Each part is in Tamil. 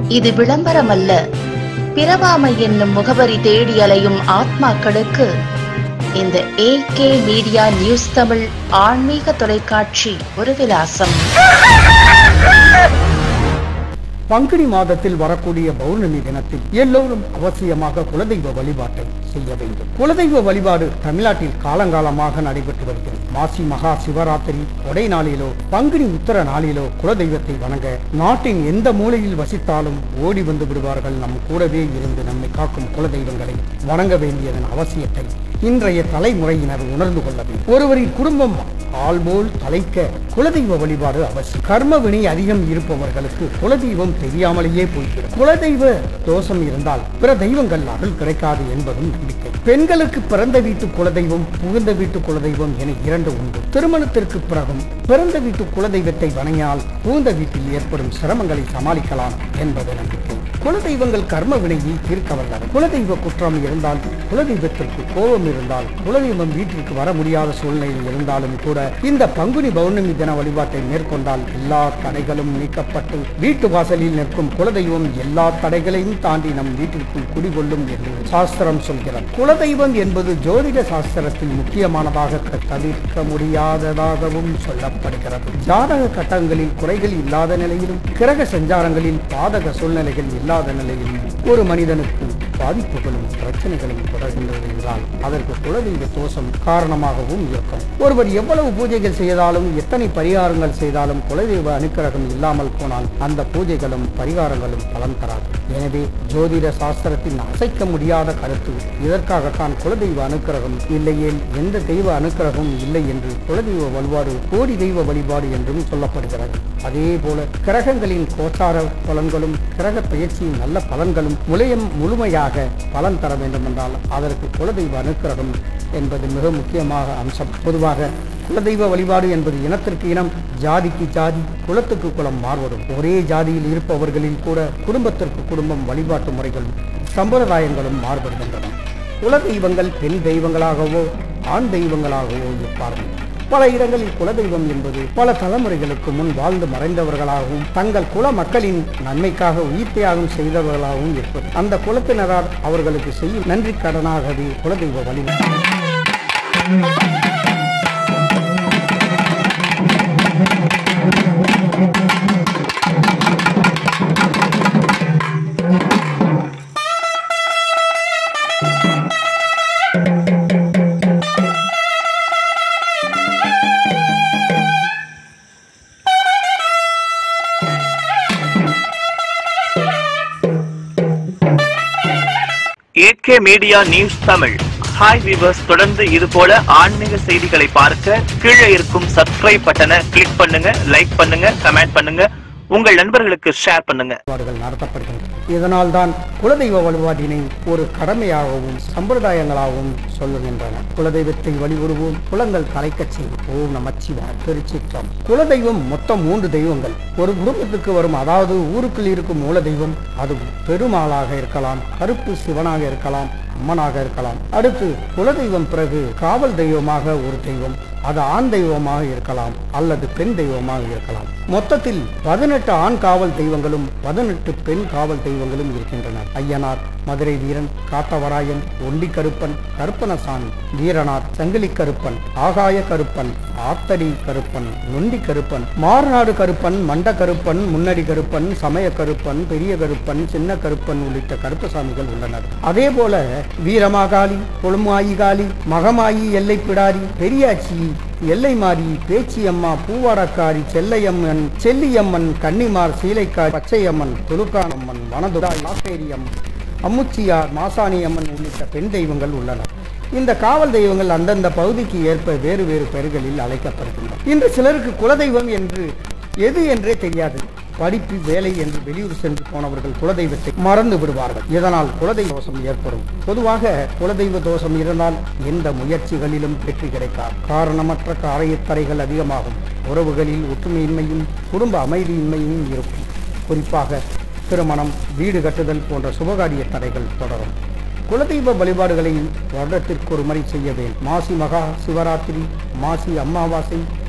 இது விளம்பரமல்ல பிறவாமை என்னும் முகவரி தேடி அலையும் ஆத்மாக்களுக்கு இந்த ஏகே மீடியா நியூஸ் தமிழ் ஆன்மீக தொலைக்காட்சி ஒரு விலாசம் பங்குனி மாதத்தில் வரக்கூடிய பௌர்ணமி தினத்தில் எல்லோரும் அவசியமாக குலதெய்வ வழிபாட்டை செய்ய வேண்டும் குலதெய்வ வழிபாடு தமிழ்நாட்டில் காலங்காலமாக நடைபெற்று வருகிறது மாசி மகா சிவராத்திரி கொடை நாளிலோ பங்குனி உத்தர நாளிலோ குலதெய்வத்தை வணங்க நாட்டின் எந்த மூலையில் வசித்தாலும் ஓடி வந்து விடுவார்கள் நம் கூடவே இருந்து நம்மை காக்கும் குலதெய்வங்களை வணங்க வேண்டியதன் அவசியத்தை இன்றைய தலைமுறையினர் உணர்ந்து கொள்ள வேண்டும் ஒருவரின் குடும்பம் ஆள்போல் தலைக்க குலதெய்வ வழிபாடு அவசியம் கர்ம வினை அதிகம் இருப்பவர்களுக்கு குலதெய்வம் தெரியாமலேயே போய்விடும் குலதெய்வ தோஷம் இருந்தால் பிற தெய்வங்கள் அருள் கிடைக்காது என்பதும் நம்பிக்கை பெண்களுக்கு பிறந்த வீட்டு குலதெய்வம் புகுந்த வீட்டு குலதெய்வம் என இரண்டு உண்டு திருமணத்திற்கு பிறகும் பிறந்த வீட்டு குலதெய்வத்தை வணங்கினால் புகுந்த வீட்டில் ஏற்படும் சிரமங்களை சமாளிக்கலாம் என்பது நம்பிக்கை குலதெய்வங்கள் கர்ம வினையை தீர்க்க வல்லது குலதெய்வ குற்றம் இருந்தால் குலதெய்வத்திற்கு கோபம் இருந்தால் குலதெய்வம் வீட்டிற்கு வர முடியாத சூழ்நிலையில் இருந்தாலும் கூட இந்த பங்குனி பௌர்ணமி தின வழிபாட்டை மேற்கொண்டால் எல்லா தடைகளும் நீக்கப்பட்டு வீட்டு வாசலில் நிற்கும் குலதெய்வம் எல்லா தடைகளையும் தாண்டி நம் வீட்டிற்குள் குடிகொள்ளும் என்று சாஸ்திரம் சொல்கிறது குலதெய்வம் என்பது ஜோதிட சாஸ்திரத்தில் முக்கியமானதாக க- தவிர்க்க முடியாததாகவும் சொல்லப்படுகிறது ஜாதக கட்டங்களில் குறைகள் இல்லாத நிலையிலும் கிரக சஞ்சாரங்களில் பாதக சூழ்நிலைகள் இல்லாத நிலையிலும் ஒரு மனிதனுக்கு பாதிப்புகளும் பிரச்சனைகளும் தொடர்கின்றது என்றால் அதற்கு குலதெய்வ தோஷம் காரணமாகவும் இருக்கும் ஒருவர் எவ்வளவு பூஜைகள் செய்தாலும் எத்தனை பரிகாரங்கள் செய்தாலும் குலதெய்வ அனுக்கிரகம் இல்லாமல் போனால் அந்த பூஜைகளும் பரிகாரங்களும் பலன் தராது எனவே ஜோதிட சாஸ்திரத்தின் அசைக்க முடியாத கருத்து இதற்காகத்தான் குலதெய்வ அனுக்கிரகம் இல்லையேல் எந்த தெய்வ அனுக்கிரகமும் இல்லை என்று குலதெய்வ வழிபாடு கோடி தெய்வ வழிபாடு என்றும் சொல்லப்படுகிறது அதே போல கிரகங்களின் கோச்சார பலன்களும் கிரக பயிற்சியின் நல்ல பலன்களும் முலையம் முழுமையாக பலன் தர வேண்டும் என்றால் அதற்கு குலதெய்வ அனுக்கிரகம் என்பது மிக முக்கியமாக அம்சம் பொதுவாக குலதெய்வ வழிபாடு என்பது இனத்திற்கு இனம் ஜாதிக்கு ஜாதி குலத்துக்கு குலம் மாறுபடும் ஒரே ஜாதியில் இருப்பவர்களில் கூட குடும்பத்திற்கு குடும்பம் வழிபாட்டு முறைகளும் சம்பிரதாயங்களும் மாறுபடுகின்றன குல தெய்வங்கள் பெண் தெய்வங்களாகவோ ஆண் தெய்வங்களாகவோ இருப்பார்கள் பல இடங்களில் குலதெய்வம் என்பது பல தலைமுறைகளுக்கு முன் வாழ்ந்து மறைந்தவர்களாகவும் தங்கள் குல மக்களின் நன்மைக்காக உயிர் தியாகம் செய்தவர்களாகவும் இருப்பது அந்த குலத்தினரால் அவர்களுக்கு செய்யும் நன்றி கடனாகவே குலதெய்வ வழிபாடு AK media news Tamil hi viewers தொடர்ந்து இது போல ஆன்மீக செய்திகளை பார்க்க கீழே இருக்கும் சப்ஸ்கிரைப் பட்டனை கிளிக் பண்ணுங்க லைக் பண்ணுங்க கமெண்ட் பண்ணுங்க உங்கள் நண்பர்களுக்கு ஷேர் பண்ணுங்க வழிபாடுகள் நடத்தப்படுகின்றன இதனால் தான் குலதெய்வ வழிபாட்டினை ஒரு கடமையாகவும் சம்பிரதாயங்களாகவும் சொல்லுகின்றன குலதெய்வத்தை வழிபடுவோம் குலங்கள் தலைக்கச் செய்வோம் ஓம் நமச்சிவாய் திருச்சிற்றம் குலதெய்வம் மொத்தம் மூன்று தெய்வங்கள் ஒரு குடும்பத்துக்கு வரும் அதாவது ஊருக்குள் இருக்கும் மூல தெய்வம் அது பெருமாளாக இருக்கலாம் கருப்பு சிவனாக இருக்கலாம் அம்மனாக இருக்கலாம் அடுத்து குலதெய்வம் பிறகு காவல் தெய்வமாக ஒரு தெய்வம் அது ஆண் தெய்வமாக இருக்கலாம் அல்லது பெண் தெய்வமாக இருக்கலாம் மொத்தத்தில் பதினெட்டு ஆண் காவல் தெய்வங்களும் பதினெட்டு பெண் காவல் தெய்வங்களும் இருக்கின்றன ஐயனார் மதுரை வீரன் காத்தவராயன் ஒண்டி கருப்பன் கருப்பணசாமி வீரனார் சங்கிலி கருப்பன் ஆகாய கருப்பன் ஆத்தடி கருப்பன் நொண்டி கருப்பன் மாறுநாடு கருப்பன் மண்ட கருப்பன் முன்னடி கருப்பன் சமய கருப்பன் பெரிய கருப்பன் சின்ன கருப்பன் உள்ளிட்ட கருப்பசாமிகள் உள்ளனர் அதே போல வீரமாகாளி கொழுமாயிகாளி மகமாயி எல்லை பிடாரி பெரியாச்சி எல்லை மாறி பேச்சியம்மா பூவாடக்காரி செல்லையம்மன் செல்லியம்மன் கன்னிமார் சீலைக்காரி பச்சையம்மன் துலுக்கானம்மன் வனதுடாய் லாப்பேரியம் அம்முச்சியார் மாசாணி அம்மன் உள்ளிட்ட பெண் தெய்வங்கள் உள்ளன இந்த காவல் தெய்வங்கள் அந்தந்த பகுதிக்கு ஏற்ப வேறு வேறு பெயர்களில் அழைக்கப்படுகின்றன இன்று சிலருக்கு குலதெய்வம் என்று எது என்றே தெரியாது படிப்பு வேலை என்று வெளியூர் சென்று போனவர்கள் குலதெய்வத்தை மறந்து விடுவார்கள் இதனால் குலதெய்வ தோஷம் ஏற்படும் பொதுவாக குலதெய்வ தோஷம் இருந்தால் எந்த முயற்சிகளிலும் வெற்றி கிடைக்காது காரணமற்ற காரியத்தரைகள் அதிகமாகும் உறவுகளில் ஒற்றுமையின்மையும் குடும்ப அமைதியின்மையும் இருக்கும் குறிப்பாக திருமணம் வீடு கட்டுதல் போன்ற சுபகாரிய தடைகள் தொடரும் குலதெய்வ வழிபாடுகளை வருடத்திற்கு ஒரு முறை செய்ய வேண்டும் மாசி மகா சிவராத்திரி மாசி அமாவாசை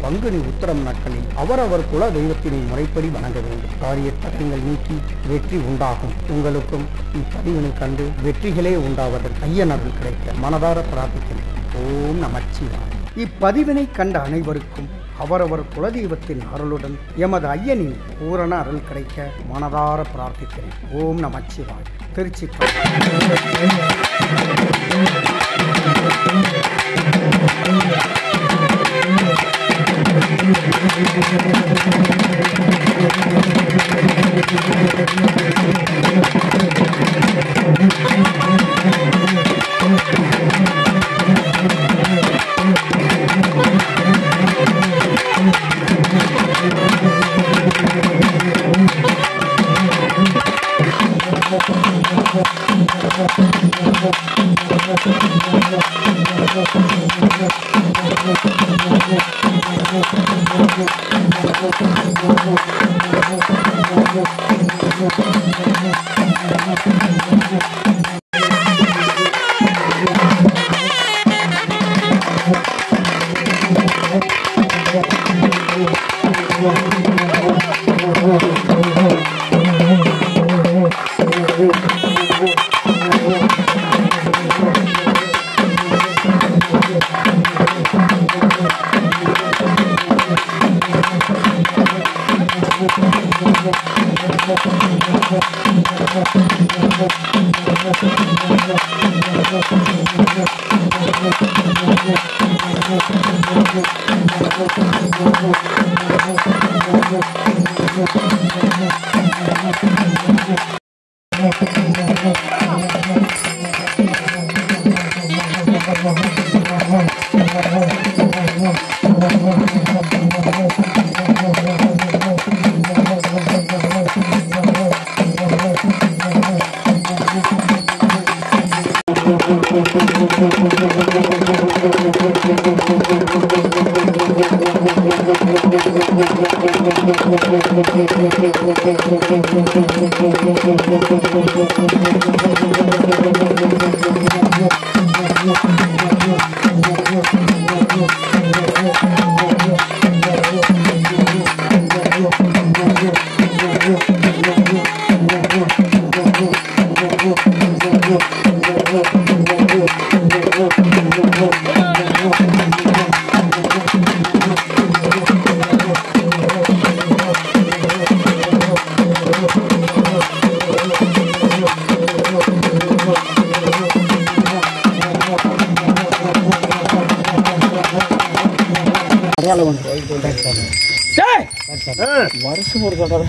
பங்குனி உத்தரம் நாட்களில் அவரவர் குல தெய்வத்தினை முறைப்படி வணங்க வேண்டும் காரிய தடங்கள் நீக்கி வெற்றி உண்டாகும் உங்களுக்கும் இப்பதிவினை கண்டு வெற்றிகளே உண்டாவதற்கு ஐயனர்கள் கிடைக்க மனதார பிரார்த்திக்கிறேன் ஓம் நமச்சிவாய் இப்பதிவினை கண்ட அனைவருக்கும் அவரவர் குலதெய்வத்தின் அருளுடன் எமது ஐயனின் பூரண அருள் கிடைக்க மனதார பிரார்த்திக்கிறேன் ஓம் நமச்சிவாய் திருச்சி வருஷம் ஒரு தடவை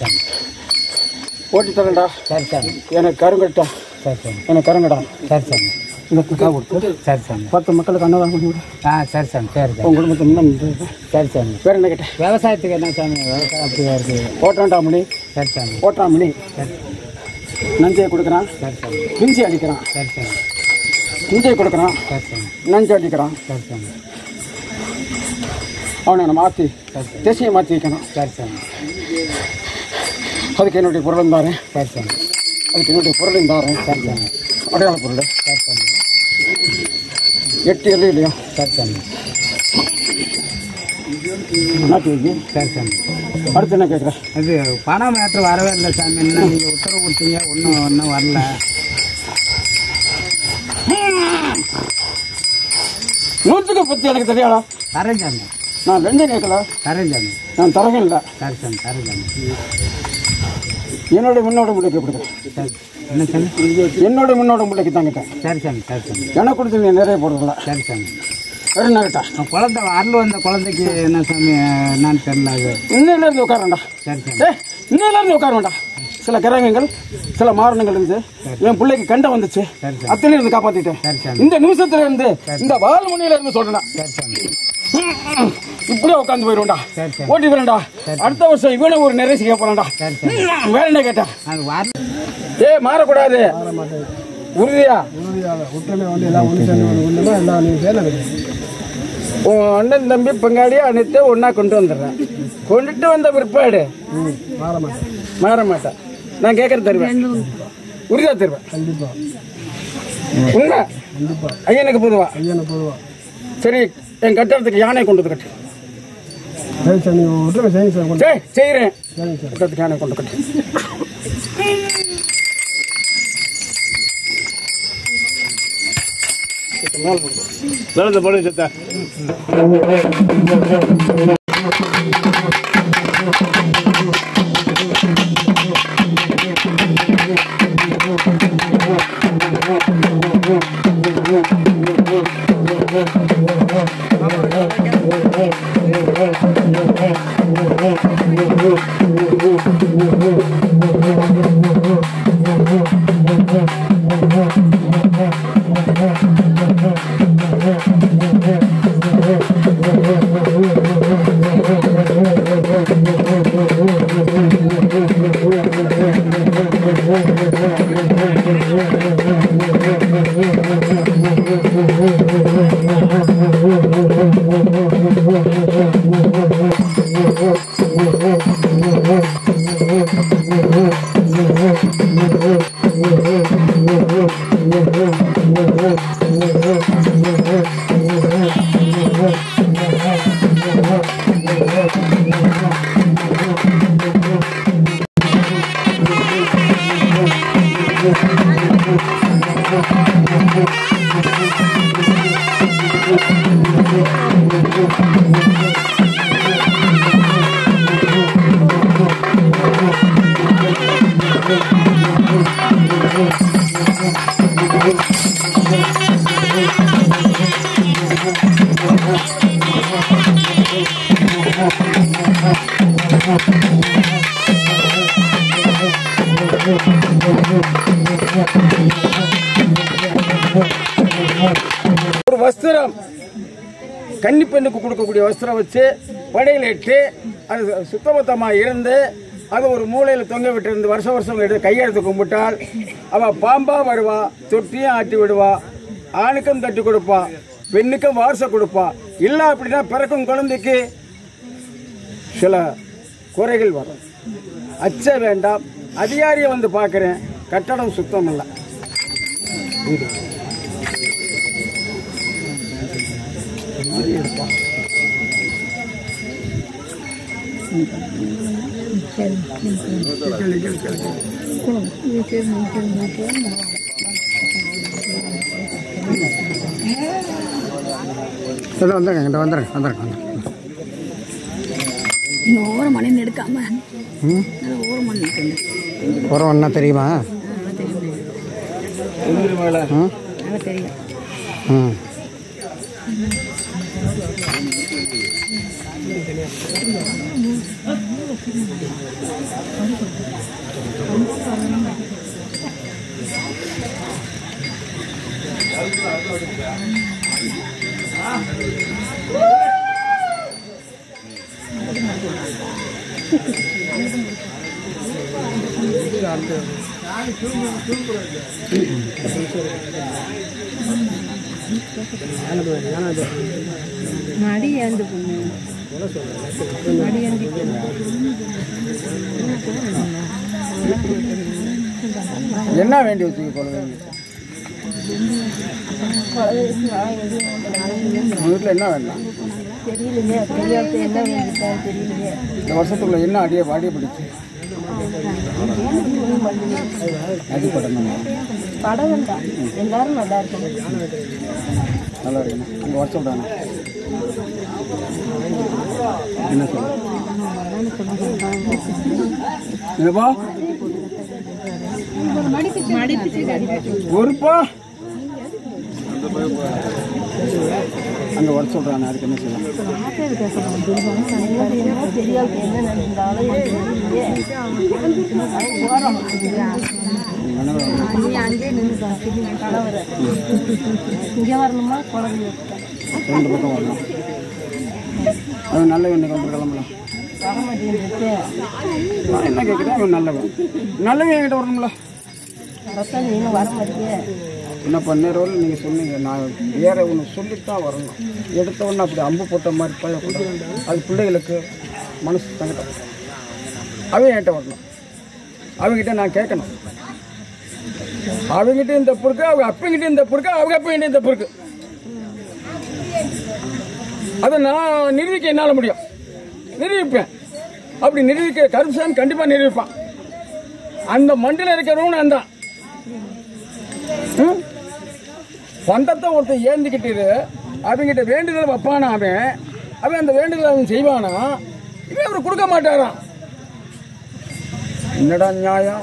ஓட்டி தரேன்டா சரி சாமி எனக்கு கருங்கட்டா சரி சாமி எனக்கு கருங்கடா சரி சாமி இந்த குக்கா கொடுத்து சரி சாமி பத்து மக்களுக்கு அன்னதானம் பண்ணி விடு ஆ சரி சாமி சரி சாமி உன் குடும்பத்தை இன்னும் இது. சரி சாமி வேற என்ன கேட்டேன் விவசாயத்துக்கு என்ன சாமி விவசாயம் அப்படியா இருக்குது ஓட்டாண்டா மணி சரி சாமி ஓட்டா மணி சரி நஞ்சை கொடுக்குறான் சரி சாமி பிஞ்சி அடிக்கிறான் சரி சாமி நஞ்சை கொடுக்குறான் சரி சாமி நஞ்சு அடிக்கிறான் சரி சாமி அவனை நான் மாற்றி சரி சாமி திசையை மாற்றி வைக்கணும் சரி சாமி அதுக்கு என்னுடைய பொருளும் தாரேன் சரி சாமி அதுக்கு என்னுடைய பொருளையும் தாரேன் சரி சாமி அடையாள பொருள் சரி சாமி எட்டு எல்லு இல்லையா சரி சாமி நாட்டி வைக்கி சரி சாமி அடுத்து என்ன கேட்குறேன் அது பணம் மேட்ரு வரவே இல்லை சாமி என்ன நீங்கள் உத்தரவு கொடுத்தீங்க ஒன்றும் ஒன்றும் வரல நூற்றுக்கு பத்து எனக்கு தெரியாதா தரேன் சாமி நான் லஞ்சம் கேட்கல தரேன் சாமி நான் தரகம் இல்லை சரி சாமி தரேன் சாமி என்னோட முன்னோட முள்ளைக்கு கொடுக்குறேன் சரி என்ன சாமி என்னோட முன்னோட முள்ளைக்கு தாங்கிட்டேன் சரி சாமி சரி சாமி எனக்கு கொடுத்து நீ நிறைய போடுறல சரி சாமி வேறு என்ன கேட்டா குழந்தை அருள் வந்த குழந்தைக்கு என்ன சாமி என்னன்னு தெரியல அது இன்னையில இருந்து உட்காரண்டா சரி சாமி ஏ இன்னையில இருந்து உட்கார வேண்டாம் சில கிரகங்கள் சில மாரணங்கள் இருந்து என் பிள்ளைக்கு கண்ட வந்துச்சு சரி சாமி அத்தனை இருந்து காப்பாத்திட்டேன் சரி சாமி இந்த நிமிஷத்துல இருந்து இந்த வால்முனையில இருந்து சொல்றேன் சரி சாமி இப்படியே உட்காந்து போயிருவேன்டா சரி சாமி ஓட்டி போறேன்டா அடுத்த வருஷம் இவனை ஒரு நிறைய செய்ய போறான்டா சரி சாமி வேற என்ன கேட்டா அது வரல ஏ மாறக்கூடாது உறுதியா உன் அண்ணன் தம்பி பங்காளி அனைத்து ஒண்ணா கொண்டு வந்துடுறேன் கொண்டுட்டு வந்த பிற்பாடு மாற மாட்டேன் நான் கேட்கறது தருவேன் உறுதியா தருவேன் உண்மை ஐயனுக்கு பொதுவா சரி என் கட்டடத்துக்கு யானை கொண்டு வந்து கட்டு சரி சார் நீங்கள் விட்டுருங்க சரிங்க சார் கொஞ்சம் சரி செய்கிறேன் சரிங்க சார் கொண்டு கேனை கொண்டு கட்டு நல்லது போடுங்க சத்தா ஒரு வஸ்திரம் கன்னி பெண்ணுக்கு கொடுக்கக்கூடிய வஸ்திரம் வச்சு படையில் இட்டு அது சுத்தமத்தமாக இருந்து அது ஒரு மூலையில் தொங்க விட்டு இருந்து வருஷம் வருஷம் எடுத்து கையெழுத்து கும்பிட்டால் அவள் பாம்பா வருவா தொட்டியும் ஆட்டி விடுவா ஆணுக்கும் தட்டி கொடுப்பா பெண்ணுக்கும் வாரிசை கொடுப்பா இல்லை அப்படின்னா பிறக்கும் குழந்தைக்கு சில குறைகள் வரும் அச்ச வேண்டாம் அதிகாரியை வந்து பார்க்குறேன் கட்டடம் சுத்தம் இல்லை இல்லை வந்துடுங்க இந்த வந்துடுங்க வந்துடுங்க வந்துடுங்க இன்னும் ஓரம் மணி எடுக்காம நல்லா ஓரம் மணி எடுக்கணும் உரம் என்ன தெரியுமா மேலே நல்லா தெரியும் ம் மடி ஏந்து பொண்ணு மடி ஏந்தி என்ன வேண்டி வச்சுக்க குழந்தைங்க உங்க வீட்டில் என்ன வேண்டாம் தெரியலைங்க தெரியாது என்ன வேண்டிட்டாரு தெரியலைங்க இந்த வருஷத்துக்குள்ள என்ன அடியே அடியே பிடிச்சு அடிப்படணும் படம் வேண்டாம் எல்லாரும் நல்லா இருக்கணும் நல்லா இருக்கணும் உங்க வருஷம் தானே என்ன சொல்ல என்னப்பா ஒருப்பா அங்க வர சொல்றானே அதுக்கு என்ன சொல்லலாம் தெரியாது என்ன நடந்தாலும் நீ அங்கேயே நின்று கணவர இங்கே வரணுமா குழந்தைய ரெண்டு பக்கம் வரணும் அவன் நல்லவன் இன்னைக்கு வந்து கிளம்பலாம் வர மாட்டேங்குது நான் என்ன கேட்குறேன் அவன் நல்லவன் நல்லவன் என்கிட்ட வரணும்ல வரத்தான் நீனும் வர மாட்டேங்க என்ன பண்ணேரோல் நீங்கள் சொன்னீங்க நான் வேற ஒன்று சொல்லித்தான் வரணும் எடுத்த உடனே அப்படி அம்பு போட்ட மாதிரி போயக்கூடாது அது பிள்ளைகளுக்கு மனசு சங்கடம் அவன் என்கிட்ட வரணும் அவங்ககிட்ட நான் கேட்கணும் அவங்ககிட்ட இந்த பொறுக்கு அவங்க அப்பங்கிட்ட இந்த பொறுக்கு அவங்க அப்பங்கிட்ட இந்த பொறுக்கு அதை நான் நிரூபிக்க என்னால் முடியும் நிரூபிப்பேன் அப்படி நிரூபிக்க கருப்புசாமி கண்டிப்பா நிரூபிப்பான் அந்த மண்டில இருக்கிறவன் நான் தான் ம்? பந்தத்தை ஒருத்தன் ஏந்திக்கிட்டு அவங்கிட்ட வேண்டுதல் வைப்பானா அவன் அவன் அந்த வேண்டுதல் அவன் செய்வானா இவன் அவர் கொடுக்க மாட்டாராம் என்னடா நியாயம்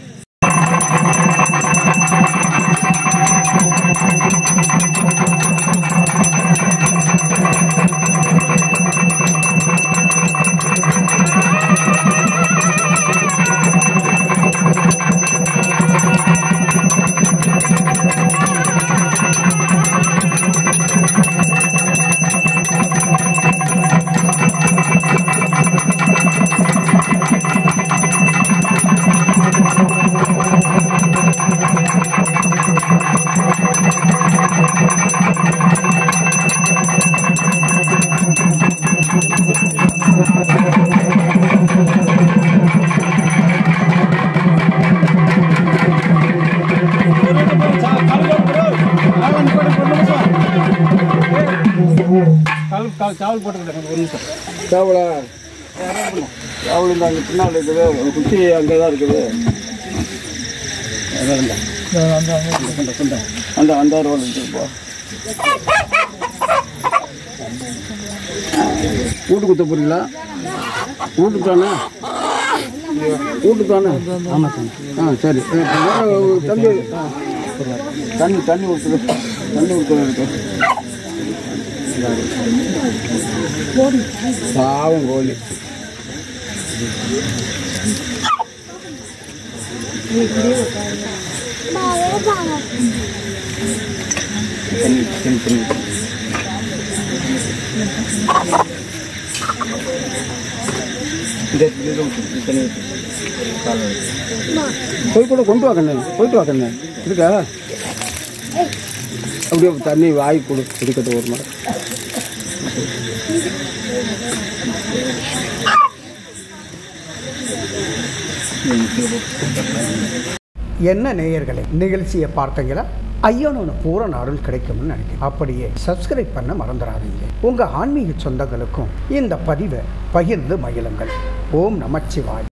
சாவல் போட்டுக்கிட்டேன் ஒரு நிமிஷம் சாவலா சாவல் இந்த அங்கே பின்னால் இருக்குது அந்த குச்சி அங்கே தான் இருக்குது அந்த அந்த ரோல் இருக்குப்பா வீட்டு குத்த போறீங்களா வீட்டுக்கு தானே வீட்டுக்கு தானே ஆமாம் சார் ஆ சரி அஹ் தம்பி ஆ, தண்ணி தண்ணி ஊற்றுது தண்ணி ஊற்றுது இருக்கு பாவம் கோழி தண்ணி தண்ணி தண்ணி இந்த இது ஊத்து, தண்ணி ஊத்து. போய் கூட கொண்டு வா கண்ணு போயிட்டு வா கண்ணு இருக்கா அப்படியே தண்ணி வாய் கொடு குடிக்கட்டு ஒரு மாதிரி என்ன நேயர்களே நிகழ்ச்சியை பார்த்தீங்களா ஐயனோட பூரண அருள் கிடைக்கும்னு நினைக்கிறேன் அப்படியே சப்ஸ்கிரைப் பண்ண மறந்துடாதீங்க உங்க ஆன்மீக சொந்தங்களுக்கும் இந்த பதிவை பகிர்ந்து மகிழுங்கள் ஓம் நமச்சிவாய்